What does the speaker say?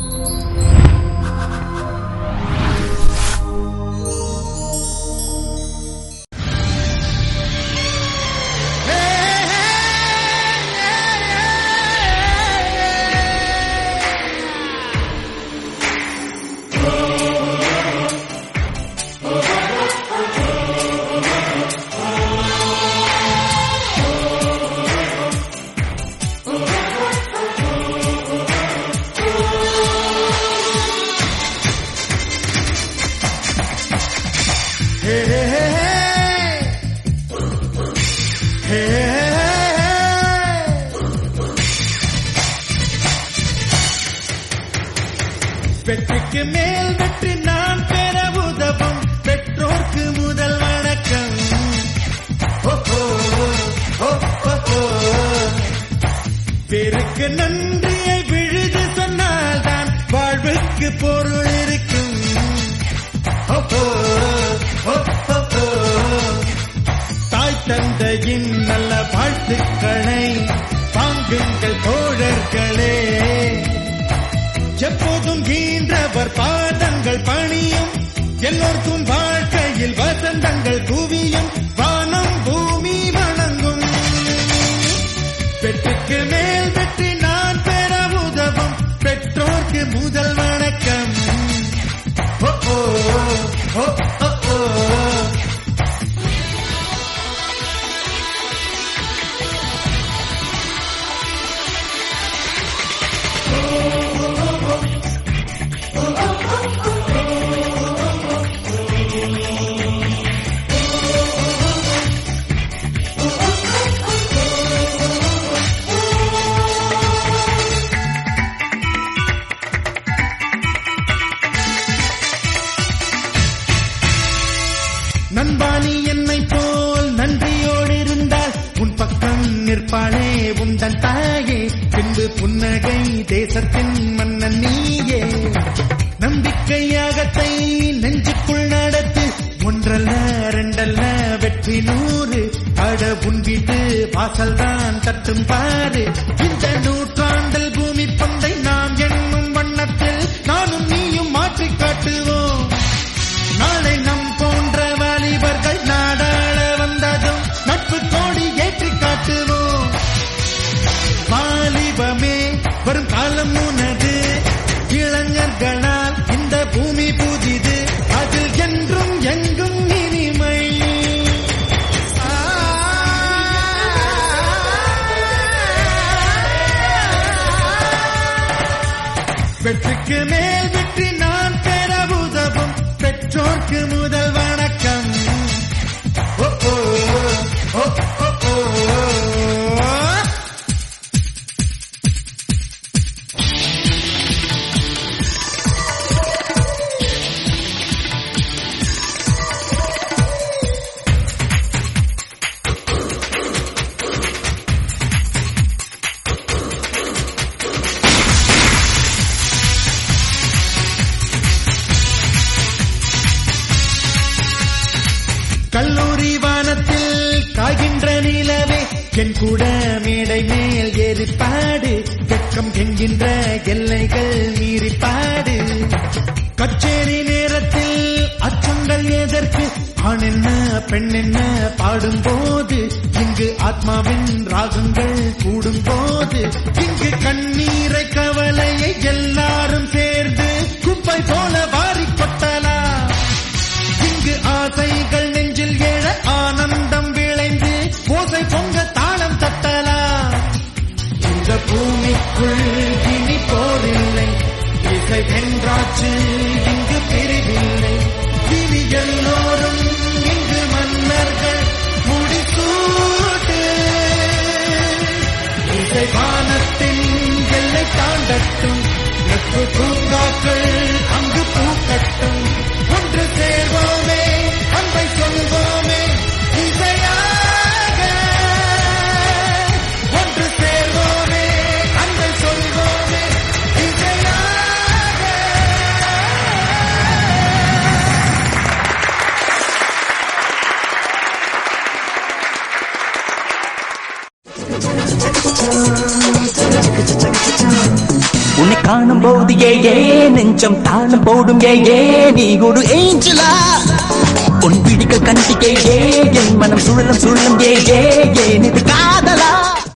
வெற்றிக்கு மேல் வெற்றி நான் பெற உதவும் பெற்றோர்க்கு முதல் வணக்கம் ஓ, ஓ, ஓ, ஓ, ஓ. பேருக்கு நன்றியை விழுது சொன்னால்தான் வாழ்வுக்கு பொருள் இருக்கும் ஓ, ஓ, ஓ, ஓ, ஓ. தாய் தந்தையின் நல்ல வாழ்த்துக்களை வாங்குங்கள் தோழர்களே எப்போதும் ஈன்றவர் பாதங்கள் பணியும் எல்லோருக்கும் வாழ்க்கையில் வசந்தங்கள் குவியும் வானம் பூமி வணங்கும் வெற்றிக்கு மேல் வெற்றி நான் பெற உதவும் பெற்றோர்க்கு முதல் வணக்கம் ஓ, ஓ, ஓ, ஓ, ஓ. நண்பானி என்னை போல் நன்றியோடு இருந்தால் உன் பக்கம் நிற்பாளே உந்தன் தாயே பின்பு புன்னகை தேசத்தின் மன்னன் நீயே நம்பிக்கையாகத்தை நெஞ்சுக்குள் நடத்து ஒன்றல்ல ரெண்டல்ல வெற்றி நூறு அட உன் வீட்டு வாசல் தான் தட்டும் பாரு இந்த நூற்றாண்டல் பூமி பந்தை நாம் என்னும் வண்ணத்தில் நானும் நீயும் மாற்றிக் காட்டுவோம் நாளை நம் போன்ற வாலிபர்கள் நாடாள வந்ததும் நட்பு கோடி ஏற்றி காட்டுவோம் வாலிபமே வரும் காலம் உனது இளைஞர்களால் இந்த பூமி புதிது அதில் என்றும் எங்கும் இனிமை வெற்றிக்கு மேல் வெற்றி நான் பெற உதவும் பெற்றோர்க்கு முதல் வணக்கம் ஓ, ஓ, ஓ, ஓ, ஓ, ஓ. கல்லூரி வானத்தில் காய்கின்ற நிலவே என் கூட மேடை மேல் ஏறி பாடு வெக்கம் என்கின்ற எல்லைகள் மீறி பாடு கச்சேரி நேரத்தில் அச்சங்கள் எதற்கு ஆண் என்ன பெண் என்ன பாடும்போது இங்கு ஆத்மாவின் ராகங்கள் கூடும்போது இங்கு கண்ணீரை கவலையை எல்லாரும் சேர்ந்து குப்பை போல வாரிக் கொட்டலாம் இங்கு ஆசைகள் நெஞ்சில் எழ ஆனந்தம் விளைந்து ஓசை பொங்க தாளம் தட்டலாம் இந்த பூமிக்குள் இனி போரில்லை இசை வென்றாச்சு இங்கு பிரிவில்லை இனி எல்லோரும் இங்கு மன்னர்கள் முடிசூட்டு இசை வானத்தின் எல்லை தாண்டட்டும் நட்பு பூங்காக்கள் அங்கு பூக்கட்டும் ஒன்று சேர்வோமே அன்பை சொல்வோமே இசையாக ஒன்று சேர்வோமே அன்பை சொல்வோமே இசையாக உன்னை காணும் போது ஏ ஏ நெஞ்சம் தாளம் போடும் ஏ ஏ நீ ஒரு ஏஞ்சலா உன் பிடிக்க கண்டிக்கே ஏ என் மனம் சுழலும் சுழலும் ஏ ஏ ஏன் இது கா